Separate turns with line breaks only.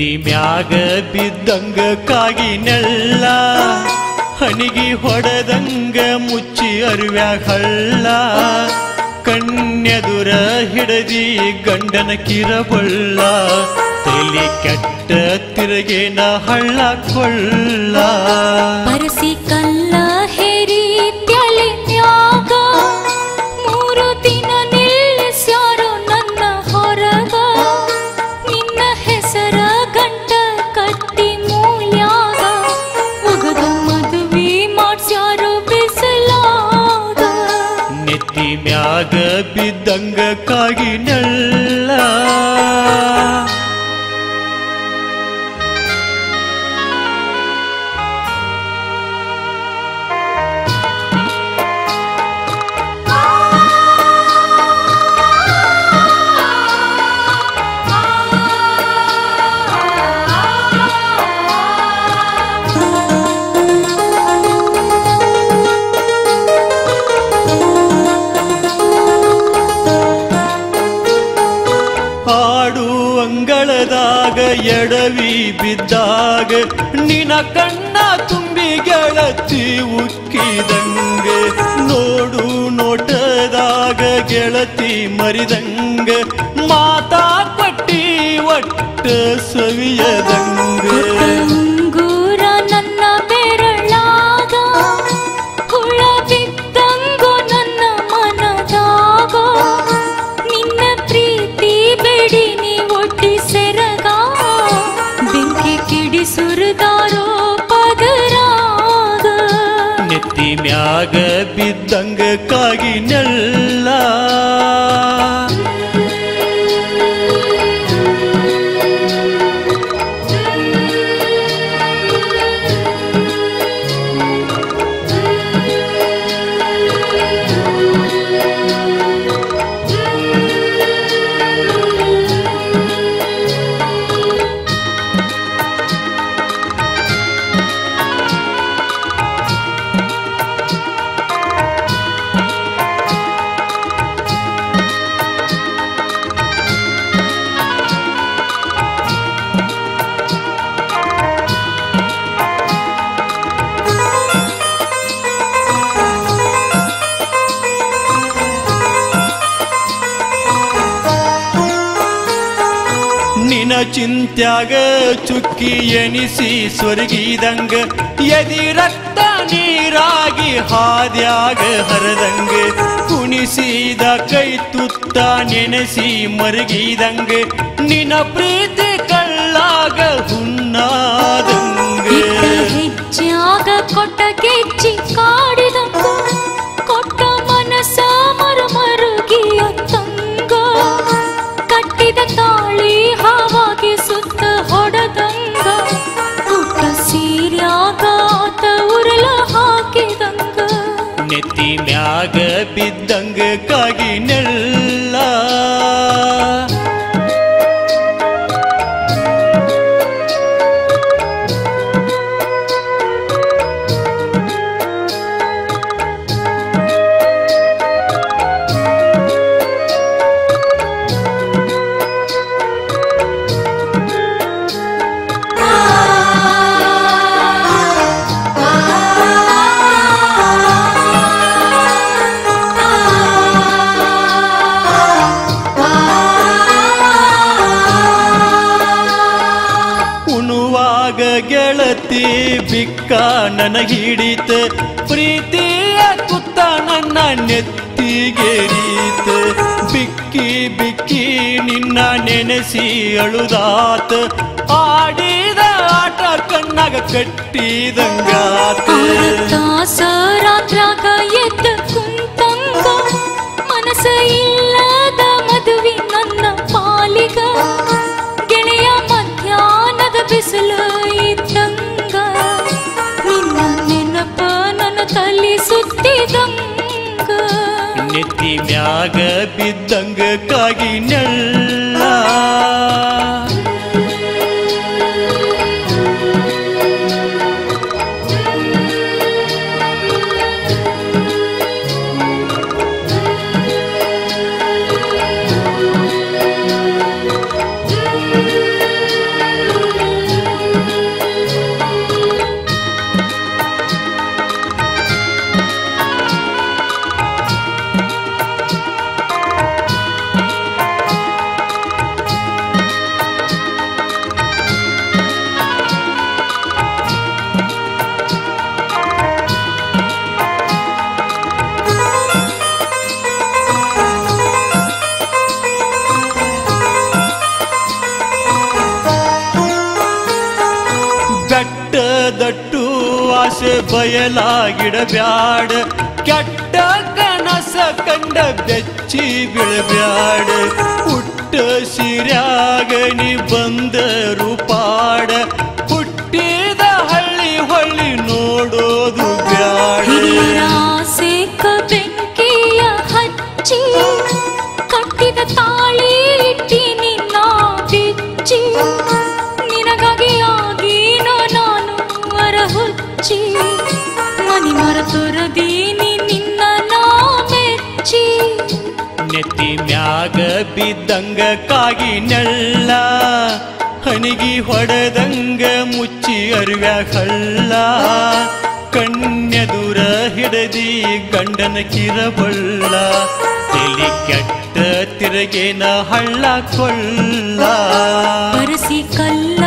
ನೆತ್ತಿ ಮ್ಯಾಗ ಬಿದ್ದಂಗ ಕಾಗಿ ನೆಲ್ಲ ಹಣಿಗಿ ಹೊಡೆದಂಗ ಮುಚ್ಚಿ ಅರಿವ್ಯಾಗ ಹಳ್ಳ ಕಣ್ಣೆದುರ ಹಿಡದಿ ಗಂಡನ ಕಿರಬಳ್ಳ ತಲಿ ಕೆಟ್ಟ ತಿರುಗೇನ ಹಳ್ಳ ಕೊಳ್ಳ
ಬರಸಿ ಕಲ್ಲ ಹೇರಿ ತ್ಯಾಗ ಮೂರು ದಿನ ನಿಲ್ಲಿಸ್ಯಾರೋ ನನ್ನ ಹೊರಗ ನಿನ್ನ ಹೆಸರ ಗಂಟ ಕಟ್ಟಿ ಮೂಲ್ಯಾಗ ಒಗದ ಮದುವೆ ಮಾಡ್ಸ್ಯಾರೋ ಬಿಸಲಾಗ
ನೆತ್ತಿ ಮ್ಯಾಗ ಬಿದ್ದಂಗ ಕಾಗಿ ನೆಲ್ಲ ಹಾಡು ಅಂಗಳದಾಗ ಎಡವಿ ಬಿದ್ದಾಗ ನಿನ ಕಣ್ಣ ತುಂಬಿ ಗೆಳತಿ ಉಕ್ಕಿದಂಗ ನೋಡು ನೋಟದಾಗ ಗೆಳತಿ ಮರಿದಂಗ ಮಾತಾ ಕೊಟ್ಟಿ ಒಟ್ಟ ಸವಿಯದಂಗ
ಉಂಗುರ ನನ್ನ ಬೆರಳಾಗ ಹುಳ ಬಿದ್ದಂಗು ನನ್ನ ಮನದಾಗ ನಿನ್ನ ಪ್ರೀತಿ ಬೆಡಿ ನೀ ಒಟ್ಟಿ ಸೆರಗ ಬೆಂಕಿ ಕಿಡಿ ಸುರಿದಾರೋ ಪದರಾಗ
ನೆತ್ತಿ ಮ್ಯಾಗ ಬಿದ್ದಂಗ ಕಾಗಿ ನೆಲ್ಲ ನಿನ ಚಿಂತ್ಯಾಗ ಚುಕ್ಕಿ ಎನಿಸಿ ಸ್ವರ್ಗಿದಂಗ ಎದಿ ರಕ್ತ ನೀರಾಗಿ ಹಾದ್ಯಾಗ ಹರದಂಗ ಕುಣಿಸಿದ ಕೈ ತುತ್ತ ನೆನೆಸಿ ಮರಗಿದಂಗ ನಿನ ಪ್ರೀತಿ ಕಳ್ಳಾಗ ಹುನ್ನಾದಂಗ
ಇಟ್ಟ ಹೆಜ್ಜೆಯಾಗ ಕೊಟ್ಟ ಗೆಜ್ಜಿ ಕಾಡಿದಂಗ ಕೊಟ್ಟ ಮನಸ ಮರುಮರುಗಿಯ ತಂಗ ಕಟ್ಟಿದ ತಾಳಿ ಹಾವಾಗಿ ಸುತ್ತ ಹೊಡೆದಂಗ ಊಟ ಸೀರ್ಯಾಗ ಆತ ಉರುಳ ಹಾಕಿದಂಗ
ನೆತ್ತಿ ಮ್ಯಾಗ ಬಿದ್ದಂಗ ಕಾಗಿ ನೆಲ್ಲ ಉಣುವಾಗ ಗೆಳತಿ ಬಿಕ್ಕ ನನಗಿಡಿತ ಪ್ರೀತಿಯ ಕುತ್ತ ನನ್ನ ನೆತ್ತಿಗೆರೀತ ಬಿಕ್ಕಿ ಬಿಕ್ಕಿ ನಿನ್ನ ನೆನೆಸಿ ಅಳುದಾತ ಆಡಿದ ಆಟ ಕಣ್ಣಾಗ ಕಟ್ಟಿದಂಗಾತ
ತಾಸ ರಾತ್ರಾಗ ಎದ್ದ ಕುಂತಂಗ ಮನಸ ಇಲ್ಲದ ಮದುವೆ ನನ್ನ ಪಾಲಿಗ ಗೆಳೆಯ ಮಧ್ಯಾಹ್ನದ ಬಿಸಿಲು ಇದ್ದಂಗ ನಿನ್ನ ನೆನಪ ನನ್ನ ತಲೆ ಸುತ್ತಿದಂಗ
ನೆತ್ತಿ ಮ್ಯಾಗ ಬಿದ್ದಂಗ ಕಾಗಿ ನೆಲ್ಲ ದಟ್ಟು ಆಸೆ ಬಯಲಾಗಿಡಬ್ಯಾಡ ಕೆಟ್ಟ ಕನಸ ಕಂಡ ಬೆಚ್ಚಿ ಬೀಳಬ್ಯಾಡ ಹುಟ್ಟ ಸಿರ್ಯಾಗ ನೀ ಬಂದ ರೂಪಾಡ ಹುಟ್ಟಿದ ಹಳ್ಳಿ ಹೊಳ್ಳಿ ನೋಡೋದು ಬ್ಯಾಡ
ಹಿರಿಯರ ಆಸೆಕ ಬೆಂಕಿಯ ಹಚ್ಚಿ ಕಟ್ಟಿದ ತಾಳಿ ಇಟ್ಟಿನಿ ನಾ ಬಿಚ್ಚಿ ನಿನಗಾಗಿ ಆಗೀನೋ ನಾನು ಮರ ಹುಚ್ಚಿ ಮನಿ ಮರ ತೊರದೀನಿ ನಿನ್ನ ನಾ ಮೆಚ್ಚಿ
ನೆತ್ತಿ ಮ್ಯಾಗ ಬಿದ್ದಂಗ ಕಾಗಿ ನೆಳ್ಳ ಹಣಿಗಿ ಹೊಡೆದಂಗ ಮುಚ್ಚಿ ಅರಿವ್ಯಾಗ ಹಳ್ಳ ಕಣ್ಣೆದುರ ಹಿಡದಿ ಗಂಡನ ಕಿರಬಳ್ಳ ತಲಿ ಕೆಟ್ಟ ತಿರುಗೇನ ಹಳ್ಳ ಕೊಳ್ಳ
ಬರಸಿ ಕಲ್ಲ